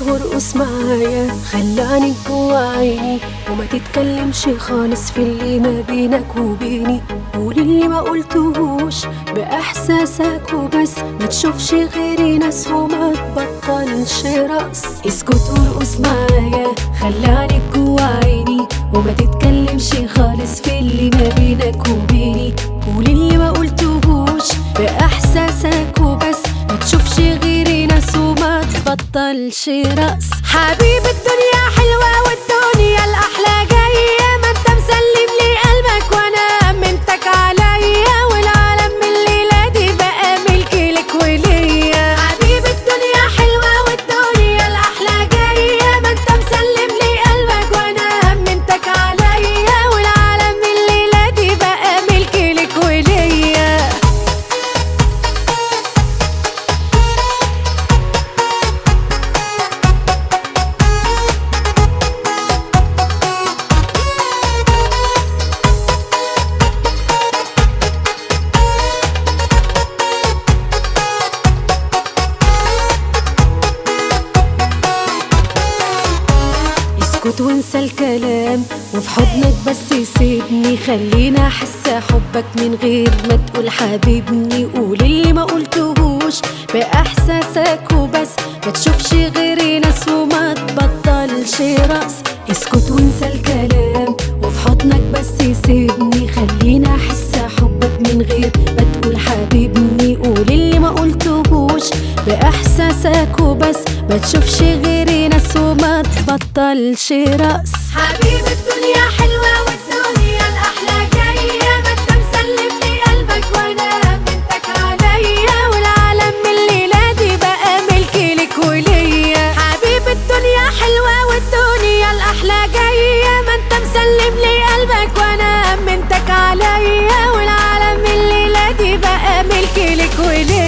وارقص معايا خلاني جوا عيني وما تتكلمش خالص في اللي ما بينك وبيني قول اللي ما قلتهوش باحساسك وبس ما تشوفش غيري ناس وما تبطلش رقص اسكت وارقص معايا خلاني جوا عيني وما تتكلمش خالص في اللي ما بينك وبيني قول اللي ما قلتهوش باحساسك وبس ما تشوفش غيري ناس وما تبطلش رقص حبيب الدنيا حلوة والدنيا الأحلى جاية ما انت مسلم لي قلبك وانا أمنتك عليا والعالم من الليلة دي بقى ملكي لك وليا حبيب الدنيا حلوة والدنيا الأحلى جاية ما انت مسلم لي قلبك وانا أمنتك عليا والعالم من الليلة دي بقى ملكي لك وليا اسكت وانسى الكلام وفي حضنك بس سيبني خليني احس حبك من غير ما تقول حبيبني قول اللي ما قلتهوش باحساسك وبس ما تشوفش غيري ناس وما تبطلش رقص اسكت وانسى الكلام وفي حضنك بس سيبني خليني احس حبك من غير ما تقول حبيبني قول اللي ما قلتهوش باحساسك وبس ما تشوفش غيري ناس وما تبطلش رقص حبيب الدنيا حلوة والدنيا الأحلى جاية ما انت مسلم لي قلبك وانا أمنتك عليا والعالم من الليلة دي بقى ملكي لك وليا حبيب الدنيا حلوة والدنيا الأحلى جاية ما انت مسلم لي قلبك وانا أمنتك عليا والعالم من الليلة دي بقى ملكي لك وليا